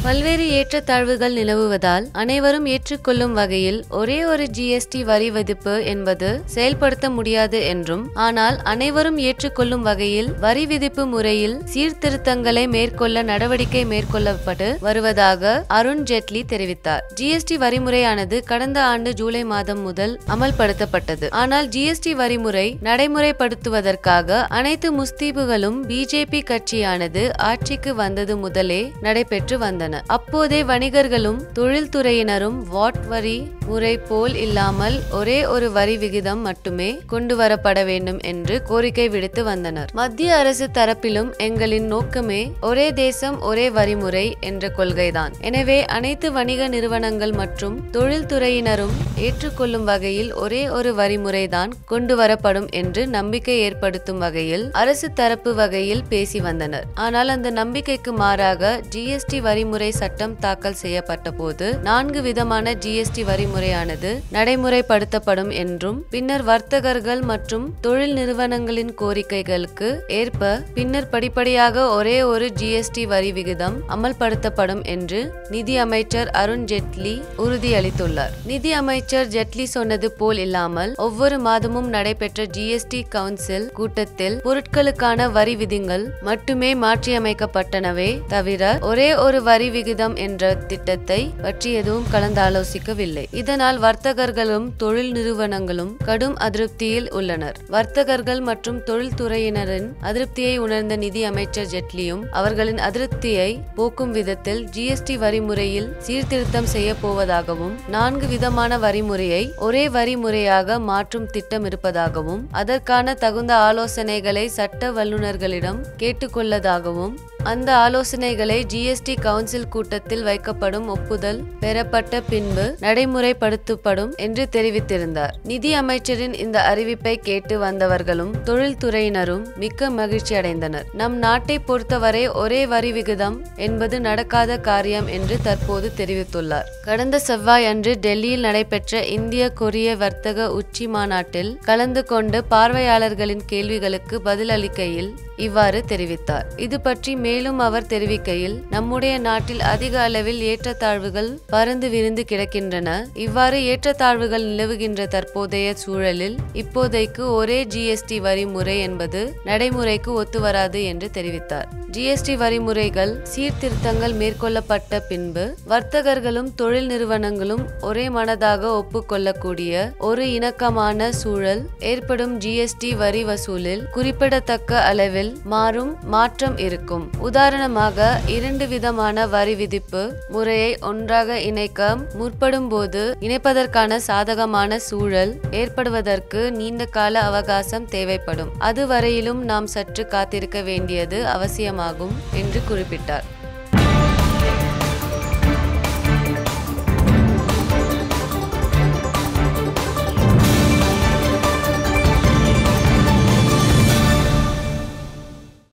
பல்வேறு ஏற்றத்தாழ்வுகள் நிலவுவதால் அனைவரும் ஏற்றுக்கொள்ளும் வகையில் ஒரே ஒரு ஜிஎஸ்டி வரி விதிப்பு என்பது செயல்படுத்த முடியாது என்றும் ஆனால் அனைவரும் ஏற்றுக்கொள்ளும் வகையில் வரி விதிப்பு முறையில் சீர்திருத்தங்களை மேற்கொள்ள நடவடிக்கை மேற்கொள்ளப்பட்டு வருவதாக அருண் ஜேட்லி தெரிவித்தார் ஜிஎஸ்டி வரிமுறையானது கடந்த ஆண்டு ஜூலை மாதம் முதல் அமல்படுத்தப்பட்டது ஆனால் ஜிஎஸ்டி வரிமுறை நடைமுறைப்படுத்துவதற்காக அனைத்து முஸ்தீபுகளும் பிஜேபி கட்சியானது ஆட்சிக்கு வந்தது முதலே நடைபெற்று வந்தன அப்போதே வணிகர்களும் தொழில்துறையினரும் வாட் வரி முறை போல் இல்லாமல் ஒரே ஒரு வரி விகிதம் மட்டுமே கொண்டு வரப்பட வேண்டும் என்று கோரிக்கை விடுத்து வந்தனர் மத்திய அரசு தரப்பிலும் எங்களின் நோக்கமே ஒரே தேசம் ஒரே வரிமுறை என்ற கொள்கைதான் எனவே அனைத்து வணிக நிறுவனங்கள் மற்றும் தொழில்துறையினரும் ஏற்றுக்கொள்ளும் வகையில் ஒரே ஒரு வரிமுறைதான் கொண்டு வரப்படும் என்று நம்பிக்கை ஏற்படுத்தும் வகையில் அரசு தரப்பு வகையில் பேசி வந்தனர் ஆனால் அந்த நம்பிக்கைக்கு மாறாக ஜிஎஸ்டி வரிமுறை சட்டம் தாக்கல் செய்யப்பட்ட போது நான்கு விதமான ஜிஎஸ்டி வரிமுறையானது நடைமுறைப்படுத்தப்படும் என்றும் பின்னர் வர்த்தகர்கள் மற்றும் தொழில் நிறுவனங்களின் கோரிக்கைகளுக்கு ஏற்ப பின்னர் படிப்படியாக ஒரே ஒரு ஜிஎஸ்டி வரி விகிதம் அமல்படுத்தப்படும் என்று நிதி அமைச்சர் அருண் ஜேட்லி உறுதியளித்துள்ளார் நிதி அமைச்சர் ஜெட்லி சொன்னது போல் இல்லாமல் ஒவ்வொரு மாதமும் நடைபெற்ற ஜிஎஸ்டி கவுன்சில் கூட்டத்தில் பொருட்களுக்கான வரி விதிகள் மட்டுமே மாற்றியமைக்கப்பட்டனவே தவிர ஒரே ஒரு வரி விகிதம் என்ற திட்டத்தை பற்றி எதுவும் கலந்தாலோசிக்கவில்லை இதனால் வர்த்தகர்களும் தொழில் நிறுவனங்களும் கடும் அதிருப்தியில் உள்ளனர் வர்த்தகர்கள் மற்றும் தொழில்துறையினரின் அதிருப்தியை உணர்ந்த நிதி அமைச்சர் ஜெட்லியும் அவர்களின் அதிருப்தியை போக்கும் விதத்தில் ஜிஎஸ்டி வரிமுறையில் சீர்திருத்தம் செய்ய போவதாகவும் நான்கு விதமான வரிமுறையை ஒரே வரிமுறையாக மாற்றும் திட்டம் இருப்பதாகவும் அதற்கான தகுந்த ஆலோசனைகளை சட்ட வல்லுநர்களிடம் கேட்டுக்கொள்ளதாகவும் அந்த ஆலோசனைகளை ஜிஎஸ்டி கவுன்சில் கூட்டத்தில் வைக்கப்படும் ஒப்புதல் பெறப்பட்ட பின்பு நடைமுறைப்படுத்தப்படும் என்று தெரிவித்திருந்தார் நிதி அமைச்சரின் இந்த அறிவிப்பை கேட்டு வந்தவர்களும் தொழில்துறையினரும் மிக்க மகிழ்ச்சி அடைந்தனர் நம் நாட்டை பொறுத்தவரை ஒரே வரி விகிதம் என்பது நடக்காத காரியம் என்று தற்போது தெரிவித்துள்ளார் கடந்த செவ்வாய் அன்று டெல்லியில் நடைபெற்ற இந்திய கொரிய வர்த்தக உச்சி மாநாட்டில் கலந்து கொண்டு பார்வையாளர்களின் கேள்விகளுக்கு பதிலளிக்கையில் இவ்வாறு தெரிவித்தார் இது பற்றி மேலும் அவர் தெரிவிக்கையில் நம்முடைய நாட்டில் அதிக அளவில் ஏற்றத்தாழ்வுகள் பறந்து விரிந்து கிடக்கின்றன இவ்வாறு ஏற்றத்தாழ்வுகள் நிலவுகின்ற தற்போதைய சூழலில் இப்போதைக்கு ஒரே ஜிஎஸ்டி வரி முறை என்பது நடைமுறைக்கு ஒத்துவராது என்று தெரிவித்தார் ஜிஎஸ்டி வரிமுறைகள் சீர்திருத்தங்கள் மேற்கொள்ளப்பட்ட பின்பு வர்த்தகர்களும் தொழில் நிறுவனங்களும் ஒரே மனதாக ஒப்புக்கொள்ளக்கூடிய ஒரு இணக்கமான சூழல் ஏற்படும் ஜிஎஸ்டி வரி வசூலில் குறிப்பிடத்தக்க அளவில் மாறும் மாற்றம் இருக்கும் உதாரணமாக இரண்டு விதமான வரி விதிப்பு முறையை ஒன்றாக இணைக்க முற்படும் போது இணைப்பதற்கான சாதகமான சூழல் ஏற்படுவதற்கு நீண்ட கால அவகாசம் தேவைப்படும் அதுவரையிலும் நாம் சற்று காத்திருக்க வேண்டியது அவசியமாகும் என்று குறிப்பிட்டார்